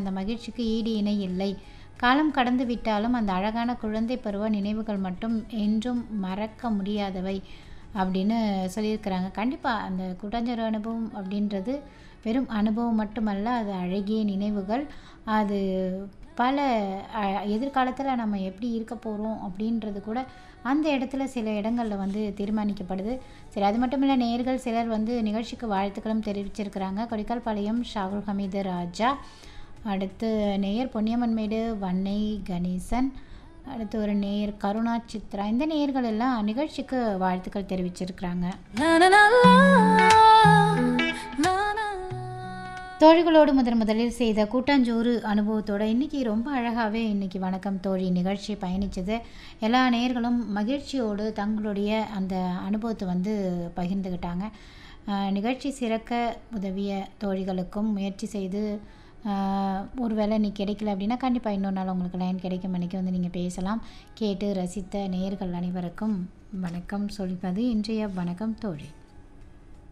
அந்த மகிழ்ச்சிக்கு ஈடு இணை இல்லை காலம் கடந்து விட்டாலும் அந்த அழகான குழந்தை பருவ நினைவுகள் மட்டும் என்றும் மறக்க முடியாதவை அப்படின்னு சொல்லியிருக்கிறாங்க கண்டிப்பாக அந்த கூட்டாஞ்சோறு அனுபவம் அப்படின்றது வெறும் அனுபவம் மட்டுமல்ல அது அழகிய நினைவுகள் அது பல எதிர்காலத்தில் நம்ம எப்படி இருக்க போகிறோம் அப்படின்றது கூட அந்த இடத்துல சில இடங்களில் வந்து தீர்மானிக்கப்படுது சரி அது மட்டும் இல்லை நேர்கள் சிலர் வந்து நிகழ்ச்சிக்கு வாழ்த்துக்களும் தெரிவிச்சிருக்கிறாங்க கொடிக்கால்பாளையம் ஷாகுல் ஹமீது ராஜா அடுத்து நேயர் பொன்னியம்மன்மேடு வன்னை கணேசன் அடுத்து ஒரு நேயர் கருணா சித்ரா இந்த நேயர்கள் எல்லாம் நிகழ்ச்சிக்கு வாழ்த்துக்கள் தெரிவிச்சிருக்கிறாங்க தோழிகளோடு முதன் முதலில் செய்த கூட்டாஞ்சோறு அனுபவத்தோட இன்றைக்கி ரொம்ப அழகாகவே இன்றைக்கி வணக்கம் தோழி நிகழ்ச்சி பயணிச்சது எல்லா நேயர்களும் மகிழ்ச்சியோடு தங்களுடைய அந்த அனுபவத்தை வந்து பகிர்ந்துக்கிட்டாங்க அஹ், நிகழ்ச்சி சிறக்க உதவிய தோழிகளுக்கும் முயற்சி செய்து அஹ், ஒரு வேளை நீ கிடைக்கல அப்படின்னா கண்டிப்பாக இன்னொரு நாள் உங்களுக்கு லைன் கிடைக்கும் அன்றைக்கி வந்து நீங்கள் பேசலாம் கேட்டு ரசித்த நேயர்கள் அனைவருக்கும் வணக்கம் சொல்வது இன்றைய வணக்கம் தோழி